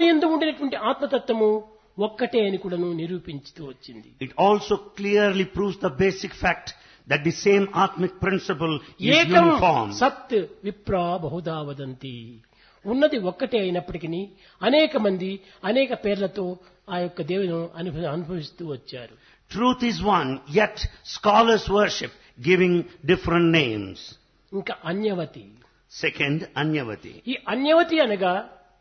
ఎందు ఉండినటువంటి ఆత్మతత్వము ఒక్కటే అని కూడాను నిరూపించుతూ వచ్చింది It also clearly proves the basic fact that the same Atmic principle is ఏకం uniform. సత్ విప్రా బహుదా వదంతి ఉన్నది ఒక్కటే అయినప్పటికీ అనేక మంది అనేక పేర్లతో ఆ యొక్క దేవుని అనుభవ అనుభవిస్తూ వచ్చారు Truth is one, yet scholars worship giving different names. ఇంకా అన్యవతి Second, Anyavati. ఈ అన్యవతి అనగా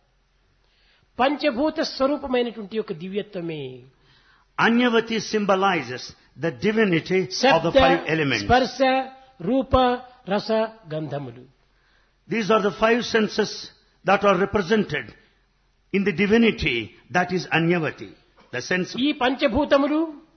పంచభూత స్వరూపమైనటువంటి యొక్క దివ్యత్వమే Anyavati symbolizes the divinity of the శబ్ద five elements. స్పర్శ రూప రస గంధములు These are the five senses that are represented in the divinity that is Anyavati. The sense of ఈ పంచభూతములు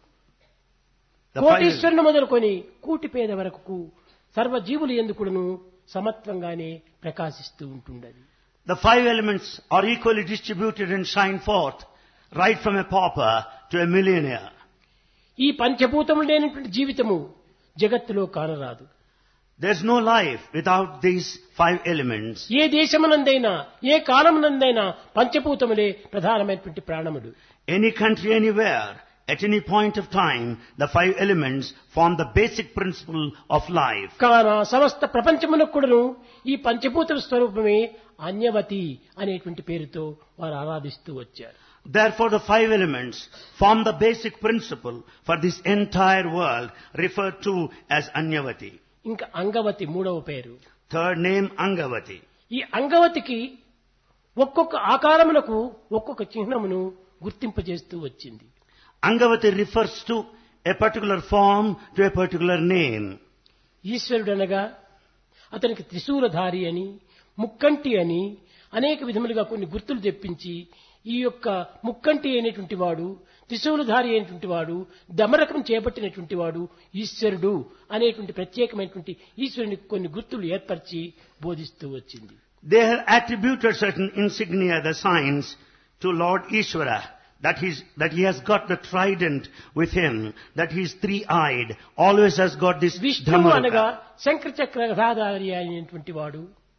the five, కోటీశ్వరుని మొదలుకొని కూటి పేద వరకు సర్వజీవులు ఎందుకును సమత్వంగానే ప్రకాశిస్తూ ఉంటుండది the five elements are equally distributed and shine forth right from a pauper to a millionaire. ఈ పంచభూతములు లేనటువంటి జీవితము జగత్తులో కానరాదు There's no life without these five elements. ఏ దేశమునందైనా ఏ కాలమునందైనా పంచభూతములే ప్రధానమైనటువంటి ప్రాణములు Any country, anywhere, at any point of time, the five elements form the basic principle of life. కాన సమస్త ప్రపంచమునకు కూడాను ఈ పంచభూత స్వరూపమే అన్యవతి అనేటువంటి పేరుతో వారు ఆరాధిస్తూ వచ్చారు Therefore, the five elements form the basic principle for this entire world, referred to as Anyavati. ఇంకా అంగవతి మూడవ పేరు Third name, Angavati. ఈ అంగవతికి ఒక్కొక్క ఆకారములకు ఒక్కొక్క చిహ్నమును గుర్తింపజేస్తూ వచ్చింది Angavati refers to a particular form to a particular name. ఈశ్వరుడనగా అతనికి త్రిశూలధారి అని ముక్కంటి అని అనేక విధములుగా కొన్ని గుర్తులు తెప్పించి ఈ యొక్క ముక్కంటి అయినటువంటి వాడు త్రిశూలధారి అయినటువంటి వాడు దమరకం చేపట్టినటువంటి వాడు ఈశ్వరుడు అనేటువంటి ప్రత్యేకమైనటువంటి ఈశ్వరునికి కొన్ని గుర్తులు ఏర్పరిచి బోధిస్తూ వచ్చింది They have attributed certain insignia, the signs, to Lord Ishvara. That, he's, that he has got the trident with him, that he is three-eyed, always has got this విష్ణువు అనగా Dhammaraka. శంకర చక్రధారి అయినటువంటి వాడు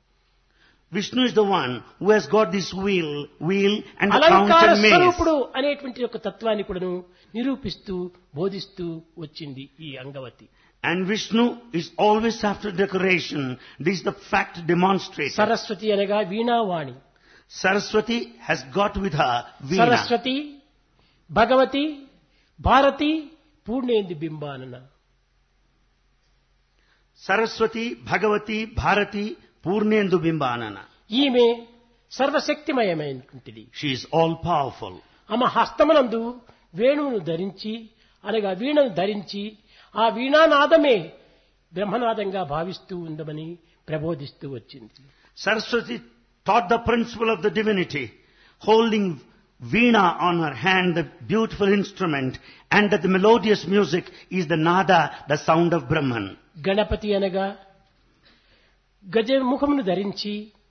Vishnu is the one who has got this wheel, wheel and the అలంకార fountain maze. స్వరూపుడు అనేటువంటి యొక్క తత్వాన్ని కూడాను నిరూపిస్తూ బోధిస్తూ వచ్చింది ఈ Angavati And Vishnu is always after decoration. This is the fact demonstrated. Saraswati అనగా వీణావాణి Saraswati has got with her Veena. Saraswati Bhagavati Bharati పూర్ణేంది బింబానన Saraswati, Bhagavati, Bharati, Purnendu Bimbanana. ఈమె సర్వశక్తిమయమైనటువంటిది She is all powerful. ఆమె హస్తమునందు వేణువును ధరించి అనగా వీణను ధరించి ఆ వీణానాదమే బ్రహ్మనాదంగా భావిస్తూ ఉందమని ప్రబోధిస్తూ వచ్చింది Saraswati taught the principle of the divinity, holding Veena on her hand, the beautiful instrument, and that the melodious music is the nada, the sound of Brahman. Ganapati అనగా గజముఖమును ధరించి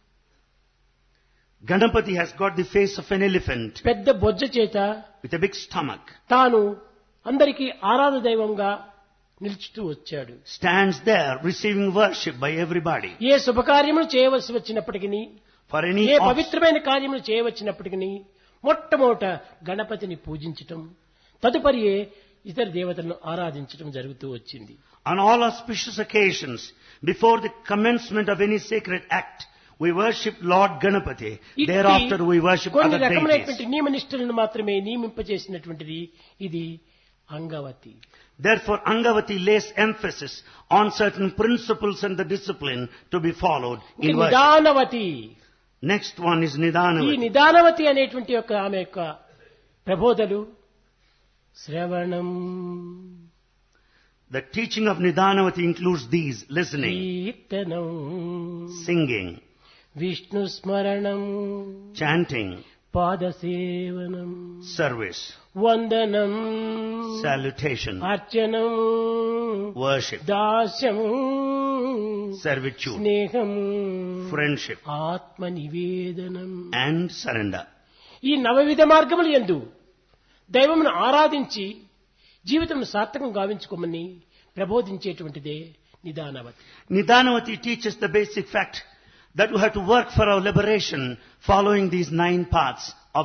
Ganapati has got the face of an elephant పెద్ద బొజ్జ చేత with a big stomach, తాను అందరికీ ఆరాధ దైవంగా నిలుచుతూ వచ్చాడు stands there receiving worship by everybody. ఏ శుభకార్యములు చేయవలసి వచ్చినప్పటికీ For any ఏ aus- పవిత్రమైన కార్యములు చేయవచ్చినప్పటికీ మొట్టమొదట గణపతిని పూజించటం తదుపరి ఇతర దేవతలను ఆరాధించటం జరుగుతూ వచ్చింది On all auspicious occasions, before the commencement of any sacred act, we worship Lord Ganapati. ఇట్టి Thereafter we worship కొన్ని other రకమైనటువంటి deities. నియమనిష్టలను మాత్రమే నియమింపజేసినటువంటిది ఇది Angavati Therefore, Angavati lays emphasis on certain principles and the discipline to be followed ఇది in worship. నిదానవతి Next one is ఈ Nidanavati. నిదానవతి అనేటువంటి యొక్క ఆమె యొక్క ప్రబోధలు శ్రవణం The teaching of Nidanavati includes these, listening, కీర్తనం singing, విష్ణు స్మరణం chanting, పాదసేవనం service, వందనం salutation, అర్చనం worship, దాస్యం servitude, స్నేహం friendship, ఆత్మ నివేదనం and surrender. ఈ నవవిధ మార్గములు ఎందు దైవమును ఆరాధించి జీవితం సార్థకం గావించుకోమని ప్రబోధించేటువంటిదే నిదానవతి Nidanavati teaches the basic fact that we have to work for our liberation following these nine paths